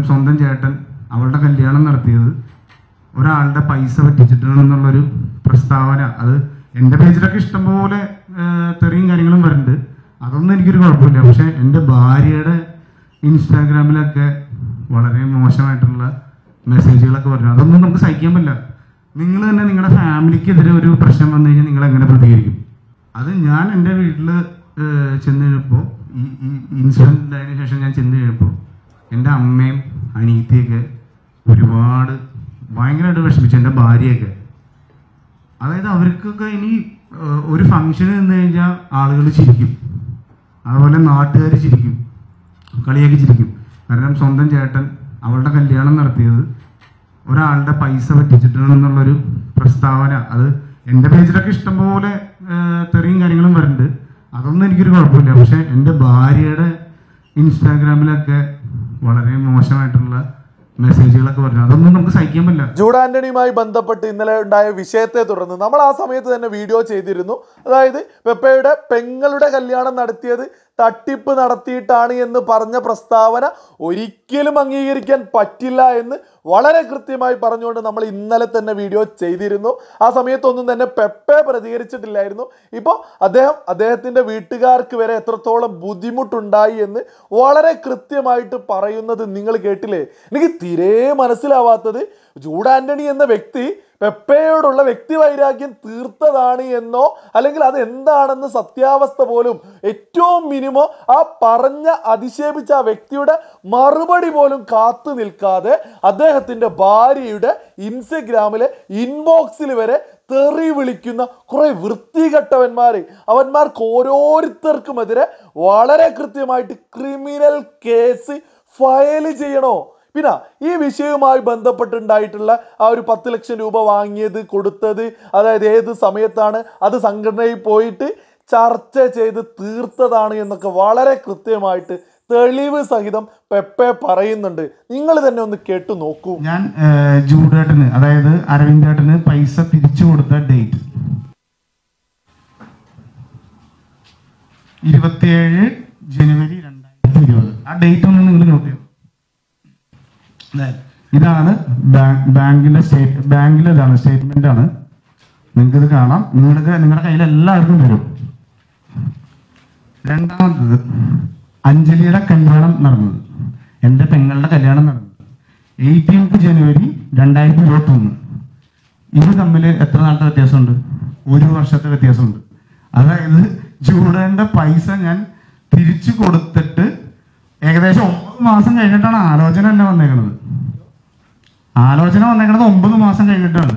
സ്വന്തം ചേട്ടൻ അവളുടെ കല്യാണം നടത്തിയത് ഒരാളുടെ പൈസ പറ്റിച്ചിട്ടാണെന്നുള്ളൊരു പ്രസ്താവന അത് എൻ്റെ പേജിലൊക്കെ ഇഷ്ടംപോലെ ആ, തെറിയും കാര്യങ്ങളും വരുന്നുണ്ട് അതൊന്നും എനിക്കൊരു കുഴപ്പമില്ല പക്ഷെ എൻ്റെ ഭാര്യയുടെ ഇൻസ്റ്റാഗ്രാമിലൊക്കെ വളരെ മോശമായിട്ടുള്ള മെസ്സേജുകളൊക്കെ വരുന്നു അതൊന്നും നമുക്ക് സഹിക്കാൻ പറ്റില്ല നിങ്ങൾ തന്നെ നിങ്ങളുടെ ഫാമിലിക്കെതിരെ ഒരു പ്രശ്നം വന്നു കഴിഞ്ഞാൽ നിങ്ങൾ എങ്ങനെ പ്രതികരിക്കും അത് ഞാൻ എൻ്റെ വീട്ടിൽ ചെന്ന് കഴിഞ്ഞപ്പോൾ ഈ ഈ ഇൻസിഡൻ്റ് ഉണ്ടായതിനു ശേഷം ഞാൻ ചെന്ന് കഴിഞ്ഞപ്പോൾ എൻ്റെ അമ്മയും അനിയത്തിയൊക്കെ ഒരുപാട് ഭയങ്കരമായിട്ട് വിഷമിച്ചു എൻ്റെ ഭാര്യയൊക്കെ അതായത് അവർക്കൊക്കെ ഇനി ഏഹ്, ഒരു ഫംഗ്ഷന് നിന്ന് കഴിഞ്ഞാൽ ആളുകൾ ചിരിക്കും അതുപോലെ നാട്ടുകാർ ചിരിക്കും കളിയാക്കി ചിരിക്കും കാരണം സ്വന്തം ചേട്ടൻ അവളുടെ കല്യാണം നടത്തിയത് ഒരാളുടെ പൈസ പറ്റിച്ചിട്ടാണെന്നുള്ളൊരു പ്രസ്താവന അത് എൻ്റെ പേജിലൊക്കെ ഇഷ്ടംപോലെ ഏഹ്, തെറിയും കാര്യങ്ങളും വരുന്നുണ്ട് അതൊന്നും എനിക്കൊരു കുഴപ്പമില്ല പക്ഷെ എൻ്റെ ഭാര്യയുടെ ഇൻസ്റ്റാഗ്രാമിലൊക്കെ വളരെ മോശമായിട്ടുള്ള മെസ്സേജുകളൊക്കെ വരുന്നു അതൊന്നും നമുക്ക് സഹിക്കാൻ പറ്റില്ല ജൂഡ് ആന്റണിയുമായി ബന്ധപ്പെട്ട് ഇന്നലെ ഉണ്ടായ വിഷയത്തെ തുടർന്ന് നമ്മൾ ആ സമയത്ത് തന്നെ വീഡിയോ ചെയ്തിരുന്നു അതായത് പെപ്പയുടെ പെങ്ങളുടെ കല്യാണം നടത്തിയത് തട്ടിപ്പ് നടത്തിയിട്ടാണ് എന്ന് പറഞ്ഞ പ്രസ്താവന ഒരിക്കലും അംഗീകരിക്കാൻ പറ്റില്ല എന്ന് വളരെ കൃത്യമായി പറഞ്ഞുകൊണ്ട് നമ്മൾ ഇന്നലെ തന്നെ വീഡിയോ ചെയ്തിരുന്നു ആ സമയത്തൊന്നും തന്നെ പെപ്പെ പ്രതികരിച്ചിട്ടില്ലായിരുന്നു ഇപ്പോൾ അദ്ദേഹം അദ്ദേഹത്തിൻ്റെ വീട്ടുകാർക്ക് വരെ എത്രത്തോളം ബുദ്ധിമുട്ടുണ്ടായി എന്ന് വളരെ കൃത്യമായിട്ട് പറയുന്നത് നിങ്ങൾ കേട്ടില്ലേ എനിക്ക് തീരെ മനസ്സിലാവാത്തത് ജൂഡ് ആന്റണി എന്ന വ്യക്തി പെപ്പയോടുള്ള വ്യക്തി വൈരാഗ്യം തീർത്തതാണ് എന്നോ അല്ലെങ്കിൽ അത് എന്താണെന്ന് സത്യാവസ്ഥ പോലും ഏറ്റവും മിനിമം ആ പറഞ്ഞ അധിക്ഷേപിച്ച ആ വ്യക്തിയുടെ മറുപടി പോലും കാത്തു നിൽക്കാതെ അദ്ദേഹത്തിൻ്റെ ഭാര്യയുടെ ഇൻസ്റ്റഗ്രാമിലെ ഇൻബോക്സിൽ വരെ തെറി വിളിക്കുന്ന കുറെ വൃത്തികെട്ടവന്മാർ അവന്മാർക്ക് ഓരോരുത്തർക്കുമെതിരെ വളരെ കൃത്യമായിട്ട് ക്രിമിനൽ കേസ് ഫയൽ ചെയ്യണോ പിന്നെ ഈ വിഷയവുമായി ബന്ധപ്പെട്ടുണ്ടായിട്ടുള്ള ആ ഒരു പത്ത് ലക്ഷം രൂപ വാങ്ങിയത് കൊടുത്തത് അതായത് ഏത് സമയത്താണ് അത് സംഘടനയിൽ പോയിട്ട് ചർച്ച ചെയ്ത് തീർത്തതാണ് എന്നൊക്കെ വളരെ കൃത്യമായിട്ട് തെളിവ് സഹിതം പെപ്പെ പറയുന്നുണ്ട് നിങ്ങൾ തന്നെ ഒന്ന് കേട്ടു നോക്കൂ ഞാൻ ഏഹ്, ജൂഡേട്ടന് അതായത് അരവിന്ദേട്ടന് പൈസ തിരിച്ചു കൊടുത്ത ഡേറ്റ് ഇരുപത്തിയേഴ് ജനുവരി രണ്ടായിരത്തി ഇരുപത് ആ ഡേറ്റ് ഒന്ന് നിങ്ങൾ നോട്ട് ചെയ്യണം ദേ, ഇതാണ് ബാങ്ക് ബാങ്കിന്റെ സ്റ്റേറ്റ് ബാങ്കിലെ ഇതാണ് സ്റ്റേറ്റ്മെന്റ് ആണ് നിങ്ങൾക്ക് ഇത് കാണാം നിങ്ങൾക്ക് നിങ്ങളുടെ കയ്യിൽ എല്ലാവർക്കും വരും രണ്ടാമത്തത് അഞ്ജലിയുടെ കല്യാണം നടന്നത് എൻ്റെ പെങ്ങളുടെ കല്യാണം നടന്നത് എയ്റ്റീൻത്ത് ജനുവരി രണ്ടായിരത്തി ഇരുപത്തി ഒന്ന് ഇത് തമ്മിൽ എത്ര നാളത്തെ വ്യത്യാസമുണ്ട് ഒരു വർഷത്തെ വ്യത്യാസമുണ്ട് അതായത് ജൂഡന്റെ പൈസ ഞാൻ തിരിച്ചു കൊടുത്തിട്ട് ഏകദേശം ഒമ്പത് മാസം കഴിഞ്ഞിട്ടാണ് ആലോചന തന്നെ വന്നേക്കണത് ആലോചന വന്നേക്കണത് ഒമ്പത് മാസം കഴിഞ്ഞിട്ടാണ്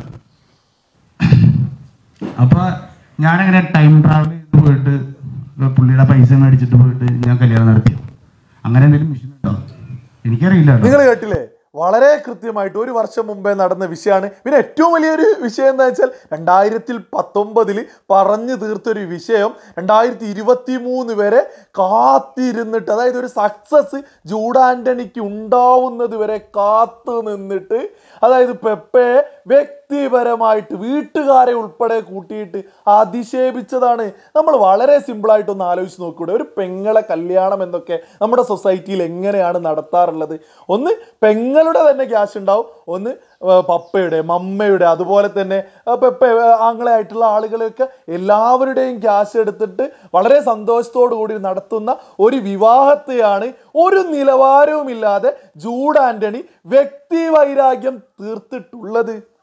അപ്പൊ ഞാനങ്ങനെ ടൈം ട്രാവൽ ചെയ്ത് പോയിട്ട് പുള്ളിയുടെ പൈസ മേടിച്ചിട്ട് പോയിട്ട് ഞാൻ കല്യാണം നടത്തി അങ്ങനെ എന്തെങ്കിലും മിഷൻ ഉണ്ടോ എനിക്കറിയില്ല കേട്ടോ. നിങ്ങൾ കേട്ടില്ലേ വളരെ കൃത്യമായിട്ട് ഒരു വർഷം മുമ്പേ നടന്ന വിഷയമാണ് പിന്നെ ഏറ്റവും വലിയൊരു വിഷയം എന്താ വെച്ചാൽ രണ്ടായിരത്തിൽ പത്തൊമ്പതിൽ പറഞ്ഞു തീർത്തൊരു വിഷയം രണ്ടായിരത്തി ഇരുപത്തി മൂന്ന് വരെ കാത്തിരുന്നിട്ട് അതായത് ഒരു സക്സസ് ജൂഡ് ആന്റണിക്ക് ഉണ്ടാവുന്നത് വരെ കാത്തു നിന്നിട്ട് അതായത് പെപ്പയെ വ്യക്തിപരമായിട്ട് വീട്ടുകാരെ ഉൾപ്പെടെ കൂട്ടിയിട്ട് അധിക്ഷേപിച്ചതാണ് നമ്മൾ വളരെ സിമ്പിളായിട്ടൊന്ന് ആലോചിച്ച് നോക്കൂടെ ഒരു പെങ്ങളെ കല്യാണം എന്നൊക്കെ നമ്മുടെ സൊസൈറ്റിയിൽ എങ്ങനെയാണ് നടത്താറുള്ളത് ഒന്ന് പെങ്ങളുടെ തന്നെ ക്യാഷ് ഉണ്ടാവും ഒന്ന് ആ, പപ്പയുടെ മമ്മയുടെ അതുപോലെ തന്നെ ആ, പെപ്പ ആ, ആങ്ങളായിട്ടുള്ള ആളുകളെയൊക്കെ എല്ലാവരുടെയും ക്യാഷ് എടുത്തിട്ട് വളരെ സന്തോഷത്തോടു കൂടി നടത്തുന്ന ഒരു വിവാഹത്തെയാണ് ഒരു നിലവാരവുമില്ലാതെ ജൂഡ് ആന്റണി വ്യക്തി വൈരാഗ്യം തീർത്തിട്ടുള്ളത്